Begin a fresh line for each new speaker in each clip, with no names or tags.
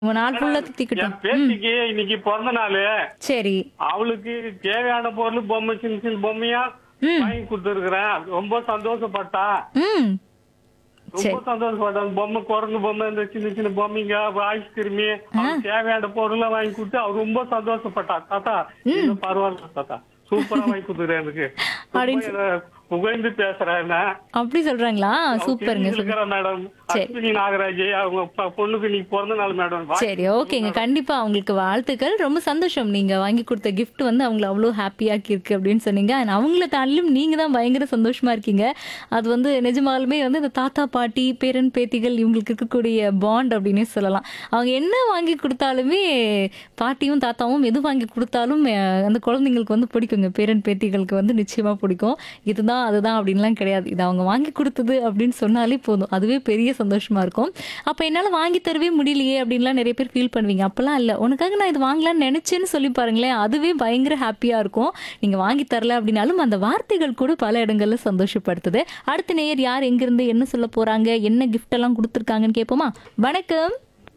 உங்க நாள் ஃபுல்லா தித்திக்கட்டும்
என் பேத்திக்கு இன்னைக்கு பிறந்த நாள்
சரி
அவளுக்கு தேவையான பொருள் பொம்மை சின்ன சின்ன பொம்மையா
ம்.
வாங்கி கொடுத்துருக்குறேன் ரொம்ப சந்தோஷப்பட்டா
ம்
ரொம்ப சந்தோஷப்பட்டா அந்த பொம்மை குரங்கு பொம்மை இந்த சின்ன சின்ன பொம்மைங்க ஐஸ் கிருமி அவளுக்கு தேவையான பொருளை வாங்கி கொடுத்து அவ ரொம்ப சந்தோஷப்பட்டா தாத்தா இது பரவாயில்ல தாத்தா சூப்பரா வாங்கி கொடுத்துருக்கேன் எனக்கு
அப்படின்னு
ரொம்ப என்ன புகழ்ந்து பேசுறேன் என்ன
அப்படி சொல்றாங்களா சூப்பருங்க சூப்பர்
இருக்கிற மேடம்
சரி.
அஸ்வினி நாகராஜ் அவங்க ப- பொண்ணுக்கு நீ பிறந்த நாள் மேடம்
சரி ஓகேங்க கண்டிப்பா அவங்களுக்கு வாழ்த்துக்கள் ரொம்ப சந்தோஷம் நீங்க வாங்கி கொடுத்த gift வந்து அவங்கள அவ்வளோ ஹாப்பியாக்கி இருக்கு அப்படின்னு சொன்னீங்க and அவங்கள தாண்டிலும் நீங்க தான் பயங்கர சந்தோஷமா இருக்கீங்க அது வந்து நிஜமாலுமே வந்து இந்த தாத்தா பாட்டி பேரன் பேத்திகள் இவங்களுக்கு இருக்கக்கூடிய பாண்ட் அப்படின்னே சொல்லலாம் அவங்க என்ன வாங்கி கொடுத்தாலுமே பாட்டியும் தாத்தாவும் எது வாங்கி கொடுத்தாலும் அஹ், அந்த குழந்தைங்களுக்கு வந்து பிடிக்குங்க பேரன் பேத்திகளுக்கு வந்து நிச்சயமா பிடிக்கும் இதுதான் அதுதான் அப்படின்லாம் கிடையாது இது அவங்க வாங்கி கொடுத்தது அப்படின்னு சொன்னாலே போதும் அதுவே பெரிய சந்தோஷமா இருக்கும் அப்ப என்னால வாங்கி தரவே முடியலையே அப்படின்லாம் நிறைய பேர் ஃபீல் பண்ணுவீங்க அப்பெல்லாம் இல்ல உனக்காக நான் இது வாங்கலாம்னு நினைச்சேன்னு சொல்லி பாருங்களேன் அதுவே பயங்கர ஹாப்பியா இருக்கும் நீங்க வாங்கி தரல அப்படின்னாலும் அந்த வார்த்தைகள் கூட பல இடங்கள்ல சந்தோஷப்படுத்துது அடுத்த நேயர் யார் எங்கிருந்து என்ன சொல்ல போறாங்க என்ன gift எல்லாம் கொடுத்துருக்காங்கன்னு கேட்போமா வணக்கம்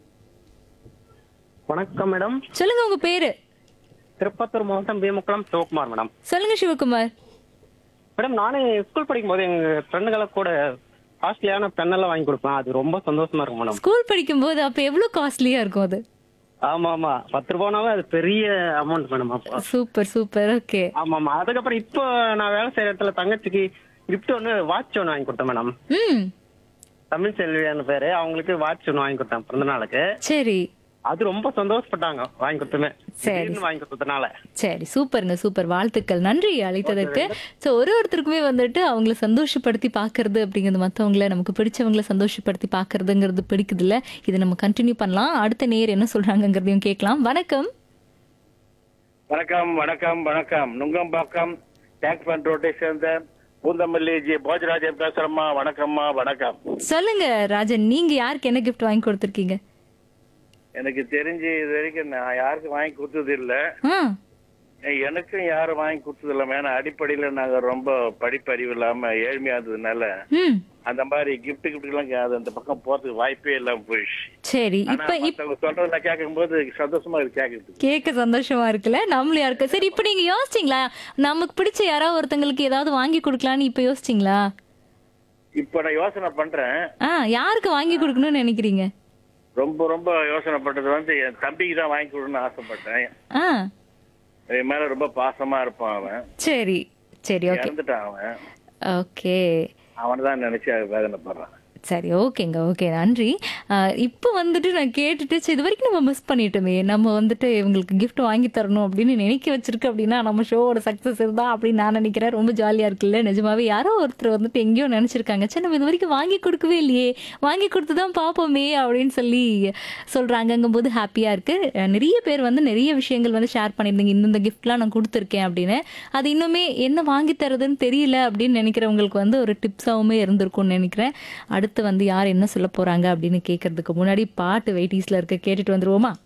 வணக்கம் மேடம்
சொல்லுங்க உங்க பேரு
திருப்பத்தூர் மாவட்டம் பீமக்குளம் சிவகுமார் மேடம்
சொல்லுங்க சிவகுமார்
மேடம் நானே ஸ்கூல் படிக்கும் போது எங்க ஃப்ரெண்டுகளை கூட காஸ்ட்லியான பெண்ணெல்லாம் வாங்கி கொடுப்பேன் அது ரொம்ப சந்தோஷமா இருக்கும் மேடம்
ஸ்கூல் படிக்கும்போது அப்ப எவ்வளவு காஸ்ட்லியா இருக்கும் அது
ஆமா ஆமா பத்து ரூபானாவே அது பெரிய அமௌண்ட் மேடம் அப்போ
சூப்பர் சூப்பர் ஓகே
ஆமா ஆமா அதுக்கப்புறம் இப்போ நான் வேலை செய்யற இடத்துல தங்கச்சிக்கு கிஃப்ட் ஒன்று வாட்ச் ஒன்று வாங்கி கொடுத்தேன் மேடம்
ம்
தமிழ் செல்வியான பேரு அவங்களுக்கு வாட்ச் ஒன்று வாங்கி கொடுத்தேன் பிறந்த நாளுக்கு
சரி
அது ரொம்ப சந்தோஷப்பட்டாங்க வாங்கி கொடுத்துமே
சரி.
திடீர்னு வாங்கி கொடுத்ததுனால
சரி சூப்பருங்க சூப்பர் வாழ்த்துக்கள் நன்றி அழைத்ததற்கு ஸோ ஒரு ஒருத்தருக்குமே வந்துட்டு அவங்கள சந்தோஷப்படுத்தி பார்க்கறது அப்படிங்கிறது மற்றவங்கள நமக்கு பிடிச்சவங்கள சந்தோஷப்படுத்தி பார்க்கறதுங்கிறது பிடிக்குது இல்ல இதை நம்ம கண்டினியூ பண்ணலாம் அடுத்த நேர் என்ன சொல்றாங்கங்கிறதையும் கேட்கலாம் வணக்கம்
வணக்கம் வணக்கம் வணக்கம் நுங்கம்பாக்கம் டேங்க் பண்ட் ரோட்டை சேர்ந்த பூந்தமல்லி ஜி போஜராஜன் பேசுறேம்மா வணக்கம்மா வணக்கம்
சொல்லுங்க ராஜன் நீங்க யாருக்கு என்ன கிஃப்ட் வாங்கி கொடுத்துருக்கீங்க
எனக்கு தெரிஞ்சு இது வரைக்கும் நான் யாருக்கும் வாங்கி கொடுத்தது இல்ல
ஆ
எனக்கும் யாரும் வாங்கி கொடுத்தது இல்ல ஏன்னா அடிப்படையில நாங்க ரொம்ப படிப்பறிவு இல்லாம ஏழ்மையா இருந்ததுனால
ம்
அந்த மாதிரி கிஃப்ட் கிஃப்ட் எல்லாம் அது அந்த பக்கம் போறதுக்கு வாய்ப்பே இல்லாம போயிடுச்சு
சரி
ஆனா
இப்ப இப்
மத்தவங்க சொல்றதுல கேட்கும் போது சந்தோஷமா இருக்கு கேக்குறது
கேட்க சந்தோஷமா இருக்குல்ல நம்மளும் யாருக்கு சரி இப்ப நீங்க யோசிச்சீங்களா நமக்கு பிடிச்ச யாராவது ஒருத்தங்களுக்கு ஏதாவது வாங்கி கொடுக்கலான்னு இப்ப யோசிச்சீங்களா
இப்ப நான் யோசனை பண்றேன்
ஆ யாருக்கு வாங்கி கொடுக்கணும்னு நினைக்கிறீங்க
ரொம்ப ரொம்ப யோசனை பண்றது வந்து என் தம்பிக்கு தான் வாங்கி கொடுக்கணும்னு ஆசைப்பட்டேன்
ஆ
என் மேல ரொம்ப பாசமா இருப்பான் அவன்
சரி சரி ஓகே
இறந்துட்டான் அவன்
ஓகே
அவனை தான் நினைச்சு வேதனைப்படுறான்
சரி ஓகேங்க ஓகே நன்றி ஆஹ் இப்போ வந்துட்டு நான் கேட்டுட்டு சரி, இது வரைக்கும் நம்ம மிஸ் பண்ணிட்டோமே நம்ம வந்துட்டு இவங்களுக்கு gift வாங்கி தரணும் அப்படின்னு நினைக்க வச்சிருக்கு அப்படின்னா நம்ம ஷோவோட சக்ஸஸ் இருந்தா அப்படின்னு நான் நினைக்கிறேன் ரொம்ப ஜாலியா இருக்குல்ல நிஜமாவே யாரோ ஒருத்தர் வந்துட்டு எங்கேயோ நினைச்சிருக்காங்க சரி நம்ம இது வரைக்கும் வாங்கி கொடுக்கவே இல்லையே வாங்கி கொடுத்து தான் பார்ப்போமே அப்படின்னு சொல்லி சொல்றாங்கங்கும் போது ஹாப்பியா இருக்கு அஹ் நிறைய பேர் வந்து நிறைய விஷயங்கள் வந்து ஷேர் பண்ணியிருந்தீங்க இந்தந்த கிஃப்ட்லாம் நான் கொடுத்துருக்கேன் அப்படின்னு அது இன்னுமே என்ன வாங்கி தரதுன்னு தெரியல அப்படின்னு நினைக்கிறவங்களுக்கு வந்து ஒரு டிப்ஸாவுமே இருந்திருக்கும்னு நினைக்கிறேன் அடுத்து வந்து யார் என்ன சொல்ல போறாங்க அப்படின்னு கேட்கறதுக்கு முன்னாடி பாட்டு வெயிட்டிஸ்ல இருக்க கேட்டுட்டு வந்துருவோமா